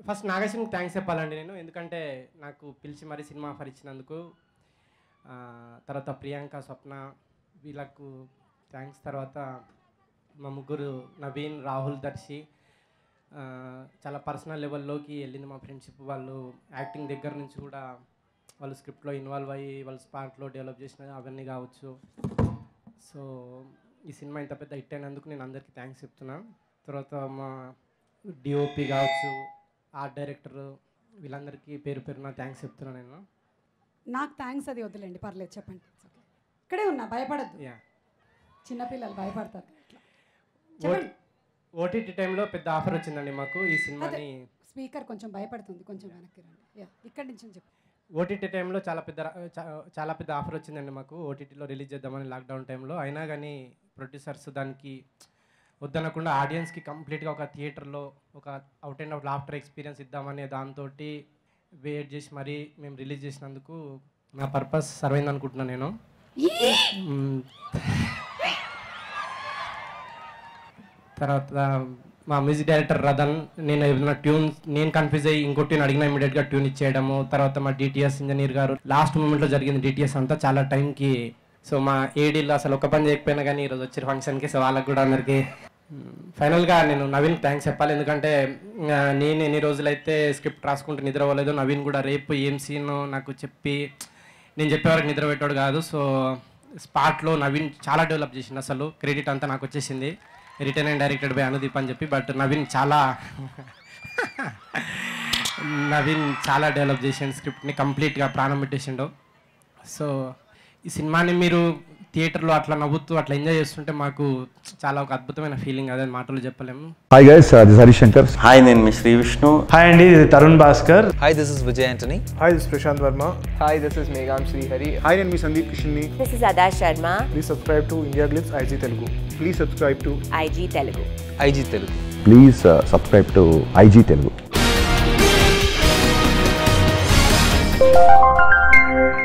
First నాగేశ్వరికి thanks చెప్పాలండి నేను ఎందుకంటే నాకు పిలిచి మరీ సినిమా ఆఫర్ ఇచ్చినందుకు ఆ, తర్వాత ప్రియాంక స్వప్న వీళ్ళకు థ్యాంక్స్ తర్వాత మా ముగ్గురు నవీన్ రాహుల్ దర్శి ఆ, చాలా పర్సనల్ లెవెల్లోకి వెళ్ళింది మా ఫ్రెండ్షిప్ వాళ్ళు యాక్టింగ్ దగ్గర నుంచి కూడా వాళ్ళు స్క్రిప్ట్లో ఇన్వాల్వ్ అయ్యి వాళ్ళు స్పాట్లో డెవలప్ చేసిన అవన్నీ కావచ్చు సో ఈ సినిమా ఇంత పెద్ద హిట్ అయినందుకు నేను అందరికీ థ్యాంక్స్ చెప్తున్నా తర్వాత మా డిఓపి కావచ్చు ఆర్ట్ డైరెక్టర్ వీళ్ళందరికీ పేరు పేరున థ్యాంక్స్ చెప్తున్నాను నేను నాకు థ్యాంక్స్ అది వద్దులేండి పర్లేదు చెప్పండి It's okay. ఇక్కడే ఉన్నా భయపడద్దు యా చిన్నపిల్లలు భయపడతారు ఇట్లా చెప్పండి ఓటీటీ టైంలో పెద్ద ఆఫర్ వచ్చిందండి మాకు ఈ సినిమాని స్పీకర్ కొంచెం భయపడుతుంది కొంచెం వెనక్కి రండి యా ఇక్కడి నుంచి చెప్పు ఓటీటీ టైంలో చాలా పెద్ద రా- చా- చాలా పెద్ద ఆఫర్ వచ్చిందండి మాకు ఓటీటీలో రిలీజ్ చేద్దామని లాక్డౌన్ టైంలో అయినా కానీ ప్రొడ్యూసర్స్ దానికి వద్దనకుండా ఆడియన్స్కి కంప్లీట్గా ఒక థియేటర్లో ఒక out and out laughter experience ఇద్దామనే దాంతో వెయిట్ చేసి మరీ మేము రిలీజ్ చేసినందుకు నా పర్పస్ సర్వ్ అయింది అనుకుంటున్నాను నేను మ్మ్. తర్వాత మా మ్యూజిక్ డైరెక్టర్ రదన్ నేను ఏదైనా ట్యూన్ నేను కన్ఫ్యూజ్ అయ్యి ఇంకో ట్యూన్ అడిగిన ఇమీడియట్గా ట్యూన్ ఇచ్చేయడము తర్వాత మా డిటిఎస్ ఇంజనీర్ గారు లాస్ట్ మూమెంట్లో జరిగింది డిటిఎస్ అంతా చాలా టైంకి సో మా ఏడీలో అసలు ఒక పని చేయకపోయినా కానీ ఈరోజు వచ్చిన ఫంక్షన్కి సో వాళ్ళకి కూడా అందరికీ ఫైనల్గా నేను నవీన్ థ్యాంక్స్ చెప్పాలి ఎందుకంటే ఆ, నేను ఎన్ని రోజులైతే స్క్రిప్ట్ రాసుకుంటూ నిద్రపోలేదు నవీన్ కూడా రేపు ఏం సీన్ నాకు చెప్పి నేను చెప్పే వరకు నిద్ర పెట్టాడు కాదు సో స్పాట్లో నవీన్ చాలా డెవలప్ చేసింది అసలు క్రెడిట్ అంతా నాకు వచ్చేసింది written and directed by Anudeep అని చెప్పి బట్ నవీన్ చాలా నవీన్ చాలా డెవలప్ చేసిండు స్క్రిప్ట్ని కంప్లీట్గా ప్రాణం పెట్టేసిండు సో ఈ సినిమాని మీరు థియేటర్లో అట్లా నవ్వుతూ అట్లా ఎంజాయ్ చేస్తుంటే మాకు చాలా ఒక అద్భుతమైన ఫీలింగ్ అదే మాటలు చెప్పలేము Hi guys, uh, this is Harishankar. Hi నేను మీ శ్రీ విష్ణు హాయ్ అండి ఇది Tarun Bhaskar Hi, this is Vijay Antony. Hi, this is Prashant Verma. Hi, this is Megham Srihari. Hi, నేను మీ సందీప్ కిషన్ని This is Ada Sharma, please subscribe to India Glitz IG Telugu please subscribe to IG Telugu. IG Telugu. Please uh, subscribe to IG Telugu.